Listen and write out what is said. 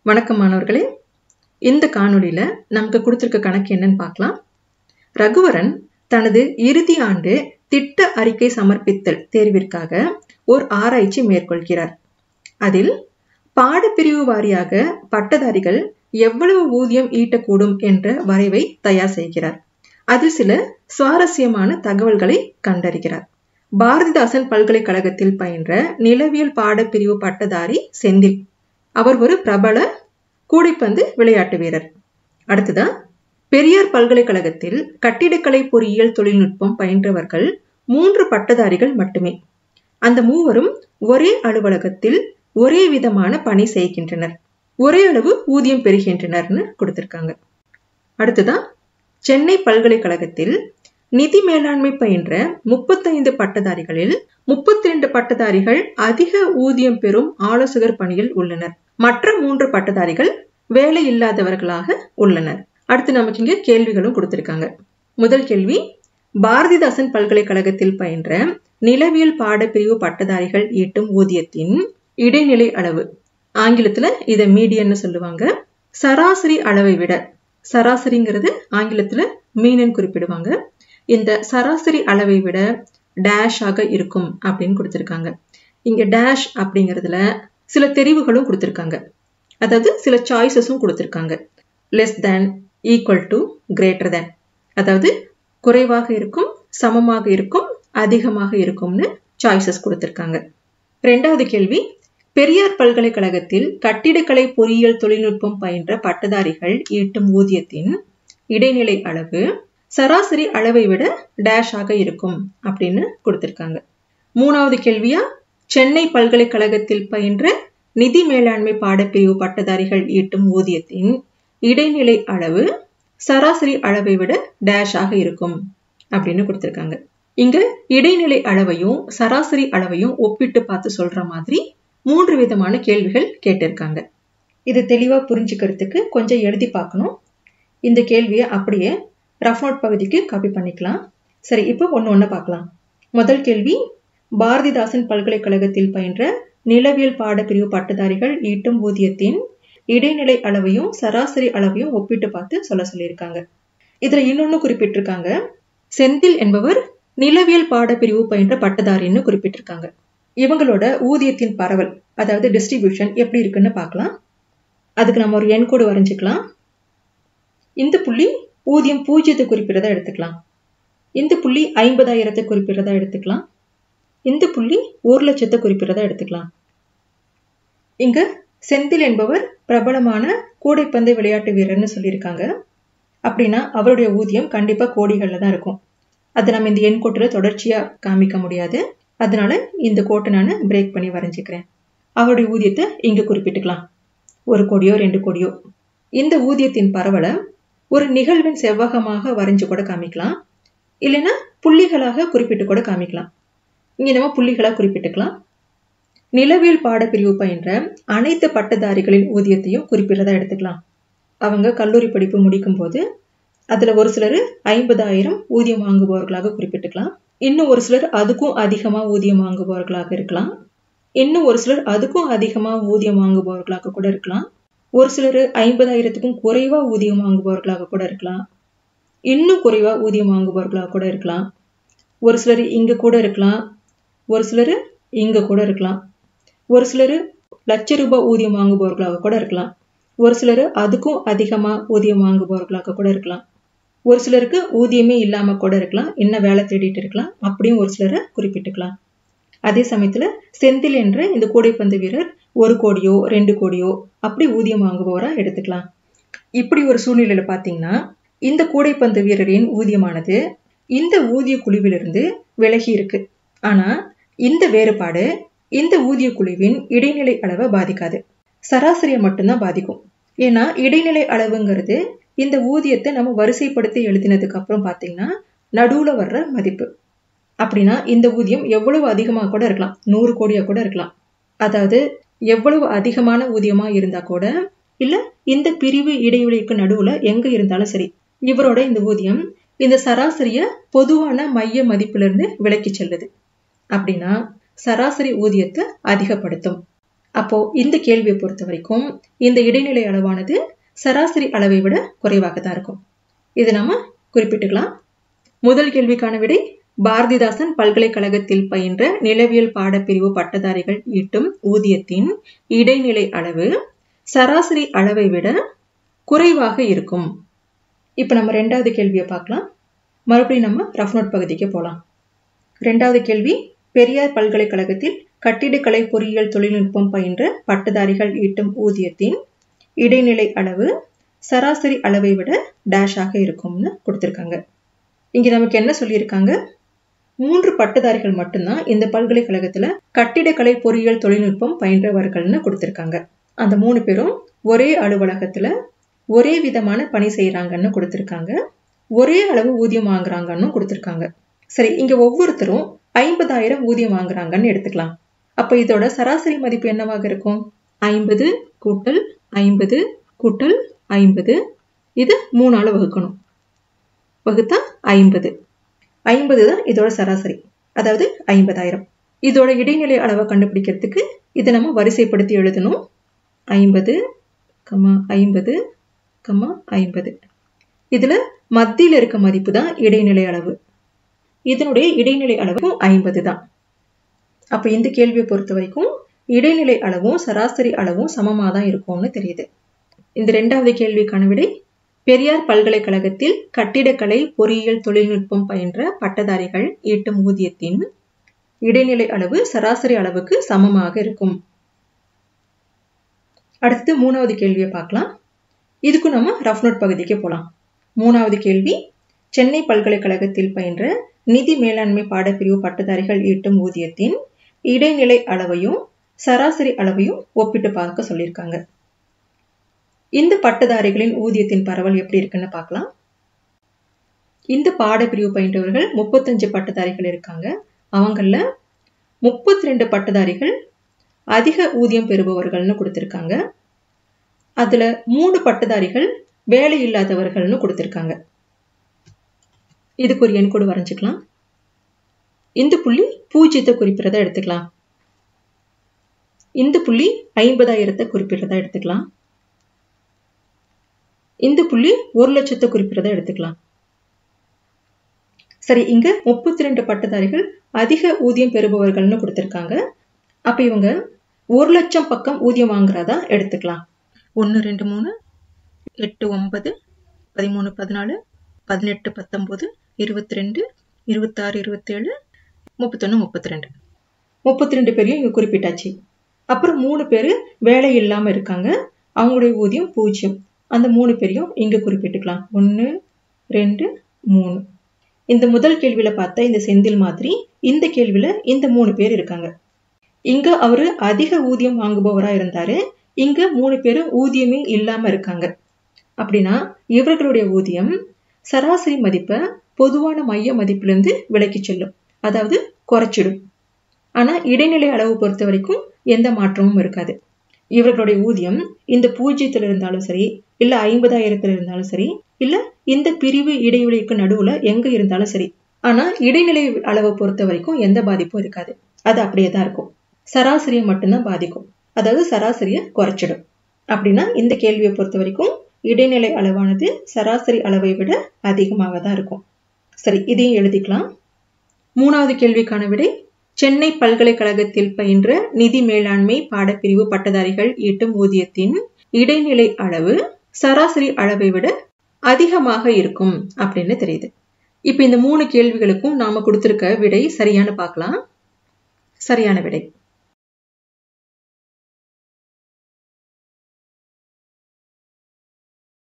வணக்கம் மாணவர்களே இந்த காணொளியில நமக்கு கொடுத்திருக்க கணக்கு என்னன்னு பார்க்கலாம் ரகுவரன் தனது இறுதி ஆண்டு திட்ட அறிக்கை சமர்ப்பித்தல் தேர்விற்காக ஒரு ஆராய்ச்சி மேற்கொள்கிறார் அதில் பாடப்பிரிவு வாரியாக பட்டதாரிகள் எவ்வளவு ஊதியம் ஈட்டக்கூடும் என்ற வரைவை தயார் செய்கிறார் அதில் சில சுவாரஸ்யமான தகவல்களை கண்டறிகிறார் பாரதிதாசன் பல்கலைக்கழகத்தில் பயின்ற நிலவியல் பாடப்பிரிவு பட்டதாரி செந்தில் அவர் ஒரு பிரபல கூடைப்பந்து விளையாட்டு வீரர் அடுத்ததா பெரியார் பல்கலைக்கழகத்தில் கட்டிடக்கலை பொறியியல் தொழில்நுட்பம் பயின்றவர்கள் மூன்று பட்டதாரிகள் மட்டுமே அந்த மூவரும் ஒரே அலுவலகத்தில் ஒரே விதமான பணி செய்கின்றனர் ஒரே அளவு ஊதியம் பெறுகின்றனர்னு கொடுத்திருக்காங்க அடுத்ததா சென்னை பல்கலைக்கழகத்தில் நிதி மேலாண்மை பயின்ற முப்பத்தைந்து பட்டதாரிகளில் முப்பத்தி ரெண்டு பட்டதாரிகள் அதிக ஊதியம் பெறும் ஆலோசகர் பணியில் உள்ளனர் மற்ற மூன்று பட்டதாரிகள் வேலை இல்லாதவர்களாக உள்ளனர் அடுத்து நமக்கு இங்க கேள்விகளும் கொடுத்திருக்காங்க முதல் கேள்வி பாரதிதாசன் பல்கலைக்கழகத்தில் பயின்ற நிலவியல் பாடப்பிரிவு பட்டதாரிகள் ஈட்டும் ஊதியத்தின் இடைநிலை அளவு ஆங்கிலத்துல இதை மீடியன்னு சொல்லுவாங்க சராசரி அளவை விட சராசரிங்கிறது ஆங்கிலத்துல மீனன் குறிப்பிடுவாங்க இந்த சராசரி அளவை விட டேஷ் ஆக இருக்கும் அப்படின்னு கொடுத்திருக்காங்க இங்க டேஷ் அப்படிங்கிறதுல சில தெரிவுகளும் கொடுத்திருக்காங்க அதாவது சில சாய்ஸஸும் கொடுத்திருக்காங்க less than equal to greater than அதாவது குறைவாக இருக்கும் சமமாக இருக்கும் அதிகமாக இருக்கும்னு சாய்ஸஸ் கொடுத்திருக்காங்க ரெண்டாவது கேள்வி பெரியார் பல்கலைக்கழகத்தில் கட்டிடக்கலை பொறியியல் தொழில்நுட்பம் பயின்ற பட்டதாரிகள் ஈட்டும் ஊதியத்தின் இடைநிலை அளவு சராசரி அளவை விட டேஷ் ஆக இருக்கும் அப்படின்னு கொடுத்திருக்காங்க மூணாவது கேள்வியா சென்னை பல்கலைக்கழகத்தில் பயின்ற நிதி மேலாண்மை பாடப்பிரிவு பட்டதாரிகள் ஈட்டும் ஊதியத்தின் இடைநிலை அளவு சராசரி அளவை விட டேஷ் ஆக இருக்கும் அப்படின்னு கொடுத்திருக்காங்க இங்க இடைநிலை அளவையும் சராசரி அளவையும் ஒப்பிட்டு பார்த்து சொல்ற மாதிரி மூன்று விதமான கேள்விகள் கேட்டிருக்காங்க இது தெளிவா புரிஞ்சுக்கிறதுக்கு கொஞ்சம் எழுதி பார்க்கணும் இந்த கேள்வியை அப்படியே ரஃப் நோட் பகுதிக்கு காப்பி பண்ணிக்கலாம் சரி இப்போ ஒன்று ஒன்று பார்க்கலாம் முதல் கேள்வி பாரதிதாசன் பல்கலைக்கழகத்தில் பயின்ற நிலவியல் பாடப்பிரிவு பட்டதாரிகள் ஈட்டும் ஊதியத்தின் இடைநிலை அளவையும் சராசரி அளவையும் ஒப்பிட்டு பார்த்து சொல்ல சொல்லியிருக்காங்க இதுல இன்னொன்னு குறிப்பிட்டிருக்காங்க செந்தில் என்பவர் நிலவியல் பாடப்பிரிவு பயின்ற பட்டதாரின்னு குறிப்பிட்டிருக்காங்க இவங்களோட ஊதியத்தின் பரவல் அதாவது டிஸ்ட்ரிபியூஷன் எப்படி இருக்குன்னு பார்க்கலாம் அதுக்கு நம்ம ஒரு எண் கோடு வரைஞ்சிக்கலாம் இந்த புள்ளி ஊதியம் பூஜ்ஜியத்தை குறிப்பிடுறதா எடுத்துக்கலாம் இந்த புள்ளி ஐம்பதாயிரத்தை குறிப்பிடுறதா எடுத்துக்கலாம் இந்த புள்ளி ஒரு லட்சத்தை குறிப்பிடுறதா எடுத்துக்கலாம் இங்க செந்தில் என்பவர் பிரபலமான கூடைப்பந்து விளையாட்டு வீரர்னு சொல்லியிருக்காங்க அப்படின்னா அவருடைய ஊதியம் கண்டிப்பா கோடிகள்ல தான் இருக்கும் அதை நம்ம இந்த எண் கோட்டுல தொடர்ச்சியா காமிக்க முடியாது அதனால இந்த கோட்டை நான் பிரேக் பண்ணி வரைஞ்சிக்கிறேன் அவருடைய ஊதியத்தை இங்க குறிப்பிட்டுக்கலாம் ஒரு கோடியோ ரெண்டு கோடியோ இந்த ஊதியத்தின் பரவலை ஒரு நிகழ்வின் செவ்வகமாக வரைஞ்சு கூட காமிக்கலாம் இல்லைன்னா புள்ளிகளாக குறிப்பிட்டு கூட காமிக்கலாம் இங்க நம்ம புள்ளிகளாக குறிப்பிட்டுக்கலாம் நிலவியல் பாடப்பிரிவு பயின்ற அனைத்து பட்டதாரிகளின் ஊதியத்தையும் குறிப்பிடுறதா எடுத்துக்கலாம் அவங்க கல்லூரி படிப்பு முடிக்கும் போது அதுல ஒரு சிலர் ஐம்பதாயிரம் ஊதியம் வாங்குபவர்களாக குறிப்பிட்டுக்கலாம் இன்னும் ஒரு சிலர் அதுக்கும் அதிகமா ஊதியம் வாங்குபவர்களாக இருக்கலாம் இன்னும் ஒரு சிலர் அதுக்கும் அதிகமா ஊதியம் வாங்குபவர்களாக கூட இருக்கலாம் ஒரு சிலர் ஐம்பதாயிரத்துக்கும் குறைவா ஊதியம் வாங்குபவர்களாக கூட இருக்கலாம் இன்னும் குறைவா ஊதியம் வாங்குபவர்களாக கூட இருக்கலாம் ஒரு சிலர் இங்க கூட இருக்கலாம் ஒரு சிலர் இங்க கூட இருக்கலாம் ஒரு சிலர் லட்ச ரூபாய் ஊதியம் வாங்குபவர்களாக கூட இருக்கலாம் ஒரு சிலர் அதுக்கும் அதிகமா ஊதியம் வாங்குபவர்களாக கூட இருக்கலாம் ஒரு சிலருக்கு ஊதியமே இல்லாம கூட இருக்கலாம் என்ன வேலை தேடிட்டு இருக்கலாம் அப்படியும் ஒரு சிலரை குறிப்பிட்டுக்கலாம் அதே சமயத்துல செந்தில் என்ற இந்த கூடைப்பந்து வீரர் ஒரு கோடியோ ரெண்டு கோடியோ அப்படி ஊதியம் வாங்குபவரா எடுத்துக்கலாம் இப்படி ஒரு சூழ்நிலையில பாத்தீங்கன்னா இந்த கூடைப்பந்து வீரரின் ஊதியமானது இந்த ஊதிய குழுவிலிருந்து விலகி இருக்கு ஆனா இந்த வேறுபாடு இந்த ஊதிய குழுவின் இடைநிலை அளவை பாதிக்காது சராசரியை மட்டும்தான் பாதிக்கும் ஏன்னா இடைநிலை அளவுங்கிறது இந்த ஊதியத்தை நம்ம வரிசைப்படுத்தி எழுதினதுக்கு அப்புறம் பாத்தீங்கன்னா நடுவுல வர்ற மதிப்பு அப்படின்னா இந்த ஊதியம் எவ்வளவு அதிகமாக கூட இருக்கலாம் நூறு கோடியா கூட இருக்கலாம் அதாவது எவ்வளவு அதிகமான ஊதியமா இருந்தா கூட இல்ல இந்த பிரிவு இடைவெளிக்கு நடுவுல எங்க இருந்தாலும் சரி இவரோட இந்த ஊதியம் இந்த சராசரிய பொதுவான மைய மதிப்பிலிருந்து விலக்கி செல்லுது அப்படின்னா சராசரி ஊதியத்தை அதிகப்படுத்தும் அப்போ இந்த கேள்வியை பொறுத்த வரைக்கும் இந்த இடைநிலை அளவானது சராசரி அளவை விட குறைவாக தான் இருக்கும் இது நம்ம குறிப்பிட்டுக்கலாம் முதல் கேள்விக்கான விடை பாரதிதாசன் பல்கலைக்கழகத்தில் பயின்ற நிலவியல் பாடப்பிரிவு பட்டதாரிகள் ஈட்டும் ஊதியத்தின் இடைநிலை அளவு சராசரி அளவை விட குறைவாக இருக்கும் இப்போ நம்ம ரெண்டாவது கேள்வியை பார்க்கலாம் மறுபடியும் நம்ம ரஃப் நோட் பகுதிக்கு போகலாம் ரெண்டாவது கேள்வி பெரியார் பல்கலைக்கழகத்தில் கட்டிடக்கலை பொறியியல் தொழில்நுட்பம் பயின்ற பட்டதாரிகள் ஈட்டும் ஊதியத்தின் இடைநிலை அளவு சராசரி அளவை விட டேஷாக இருக்கும்னு கொடுத்துருக்காங்க இங்க நமக்கு என்ன சொல்லியிருக்காங்க மூன்று பட்டதாரிகள் மட்டும்தான் இந்த பல்கலைக்கழகத்துல கட்டிடக்கலை பொறியியல் தொழில்நுட்பம் பயின்றவர்கள்னு கொடுத்துருக்காங்க அந்த மூணு பேரும் ஒரே அலுவலகத்துல ஒரே விதமான பணி செய்யறாங்கன்னு கொடுத்துருக்காங்க ஒரே அளவு ஊதியம் வாங்குறாங்கன்னு கொடுத்துருக்காங்க சரி இங்க ஒவ்வொருத்தரும் ஐம்பதாயிரம் ஊதியம் வாங்குறாங்கன்னு எடுத்துக்கலாம் அப்ப இதோட சராசரி மதிப்பு என்னவாக இருக்கும் ஐம்பது கூட்டல் ஐம்பது கூட்டல் ஐம்பது இது மூணால வகுக்கணும் வகுத்தா ஐம்பது ஐம்பது தான் இதோட சராசரி அதாவது ஐம்பதாயிரம் இதோட இடைநிலை அளவை கண்டுபிடிக்கிறதுக்கு இதை நம்ம வரிசைப்படுத்தி எழுதணும் ஐம்பது கம்மா ஐம்பது கம்மா ஐம்பது இதுல மத்தியில் இருக்க மதிப்பு தான் இடைநிலை அளவு இதனுடைய இடைநிலை அளவும் ஐம்பது தான் அப்ப இந்த கேள்வியை பொறுத்த வரைக்கும் இடைநிலை அளவும் சராசரி அளவும் சமமாக தான் இருக்கும்னு தெரியுது இந்த ரெண்டாவது கேள்விக்கான விடை பெரியார் பல்கலைக்கழகத்தில் கட்டிடக்கலை பொறியியல் தொழில்நுட்பம் பயின்ற பட்டதாரிகள் ஈட்டும் ஊதியத்தின் இடைநிலை அளவு சராசரி அளவுக்கு சமமாக இருக்கும் அடுத்து மூணாவது கேள்வியை பார்க்கலாம் இதுக்கும் நம்ம ரஃப் நோட் பகுதிக்கு போகலாம் மூணாவது கேள்வி சென்னை பல்கலைக்கழகத்தில் பயின்ற நிதி மேலாண்மை பாடப்பிரிவு பட்டதாரிகள் ஈட்டும் ஊதியத்தின் இடைநிலை அளவையும் சராசரி அளவையும் ஒப்பிட்டு பார்க்க சொல்லியிருக்காங்க இந்த பட்டதாரிகளின் ஊதியத்தின் பரவல் எப்படி இருக்குன்னு பார்க்கலாம் இந்த பாடப்பிரிவு பயின்றவர்கள் முப்பத்தஞ்சு பட்டதாரிகள் இருக்காங்க அவங்கள முப்பத்தி ரெண்டு பட்டதாரிகள் அதிக ஊதியம் பெறுபவர்கள்னு கொடுத்துருக்காங்க அதுல மூணு பட்டதாரிகள் வேலை இல்லாதவர்கள்னு கொடுத்துருக்காங்க இதுக்கு ஒரு எண் கூட வரைஞ்சுக்கலாம் இந்த புள்ளி பூஜ்ஜியத்தை குறிப்பிடுறதா எடுத்துக்கலாம் இந்த புள்ளி ஐம்பதாயிரத்தை குறிப்பிடுறதா எடுத்துக்கலாம் இந்த புள்ளி ஒரு லட்சத்தை குறிப்பிடுறதா எடுத்துக்கலாம் சரி இங்க முப்பத்தி ரெண்டு பட்டதாரிகள் அதிக ஊதியம் பெறுபவர்கள்னு கொடுத்திருக்காங்க அப்ப இவங்க ஒரு லட்சம் பக்கம் ஊதியம் வாங்குறதா எடுத்துக்கலாம் ஒன்று ரெண்டு மூணு எட்டு ஒன்பது பதிமூணு பதினாலு பதினெட்டு பத்தொம்போது இருபத்தி ரெண்டு இருபத்தாறு இருபத்தேழு முப்பத்தொன்று முப்பத்தி ரெண்டு முப்பத்தி ரெண்டு பேரையும் இங்கே குறிப்பிட்டாச்சு அப்புறம் மூணு பேர் வேலை இல்லாமல் இருக்காங்க அவங்களுடைய ஊதியம் பூஜ்ஜியம் அந்த மூணு பேரையும் இங்கே குறிப்பிட்டுக்கலாம் ஒன்று ரெண்டு மூணு இந்த முதல் கேள்வியில் பார்த்தா இந்த செந்தில் மாதிரி இந்த கேள்வியில் இந்த மூணு பேர் இருக்காங்க இங்க அவரு அதிக ஊதியம் வாங்குபவரா இருந்தாரு இங்க மூணு பேரும் ஊதியமே இல்லாம இருக்காங்க அப்படின்னா இவர்களுடைய ஊதியம் சராசரி மதிப்பை பொதுவான மைய மதிப்பிலிருந்து விலக்கி செல்லும் அதாவது குறைச்சிடும் ஆனா இடைநிலை அளவு பொறுத்த வரைக்கும் எந்த மாற்றமும் இருக்காது இவர்களுடைய ஊதியம் இந்த பூஜ்ஜியத்துல இருந்தாலும் சரி இல்ல ஐம்பதாயிரத்துல இருந்தாலும் சரி இல்ல இந்த பிரிவு இடைவெளிக்கு நடுவுல எங்க இருந்தாலும் சரி ஆனா இடைநிலை அளவை பொறுத்த வரைக்கும் எந்த பாதிப்பும் இருக்காது அது அப்படியே தான் இருக்கும் சராசரியை மட்டும்தான் பாதிக்கும் அதாவது சராசரியை குறைச்சிடும் அப்படின்னா இந்த கேள்வியை பொறுத்த வரைக்கும் இடைநிலை அளவானது சராசரி அளவை விட அதிகமாக தான் இருக்கும் சரி இதையும் எழுதிக்கலாம் மூணாவது கேள்விக்கான விடை சென்னை பல்கலைக்கழகத்தில் பயின்ற நிதி மேலாண்மை பாடப்பிரிவு பட்டதாரிகள் ஈட்டும் ஊதியத்தின் இடைநிலை அளவு சராசரி அளவை விட அதிகமாக இருக்கும் அப்படின்னு தெரியுது இப்ப இந்த மூணு கேள்விகளுக்கும் நாம கொடுத்திருக்க விடை சரியான பார்க்கலாம் சரியான விடை